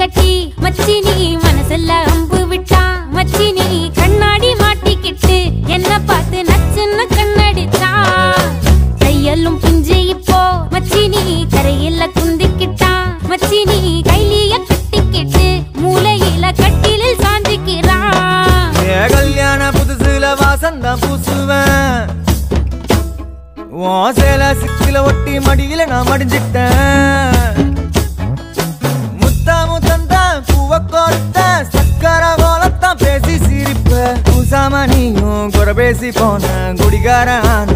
கட்டி மச்சி நீ மனசுல அம்பு விட்டா மச்சி நீ கண்ணாடி மாட்டிக்கிட்டு என்ன பார்த்து நச்சுன்னு கண்ணடிச்சா கையெல்லும் பிஞ்சு இப்போ மச்சி நீ கரையில குந்திக்கிட்டா மச்சி நீ கைலிய கட்டிக்கிட்டு மூலையில கட்டிலில் சாஞ்சிக்கிறா ஏ கல்யாண புதுசுல வாசந்தான் பூசுவேன் உன் சேல சிக்கில ஒட்டி மடியில நான் மடிஞ்சிட்டேன் முத்தா முத்தந்தான் பூவ கோர்த்த சக்கர கோலத்தான் பேசி சிரிப்ப பூசாம நீயும் குறை பேசி போன குடிகார ஆன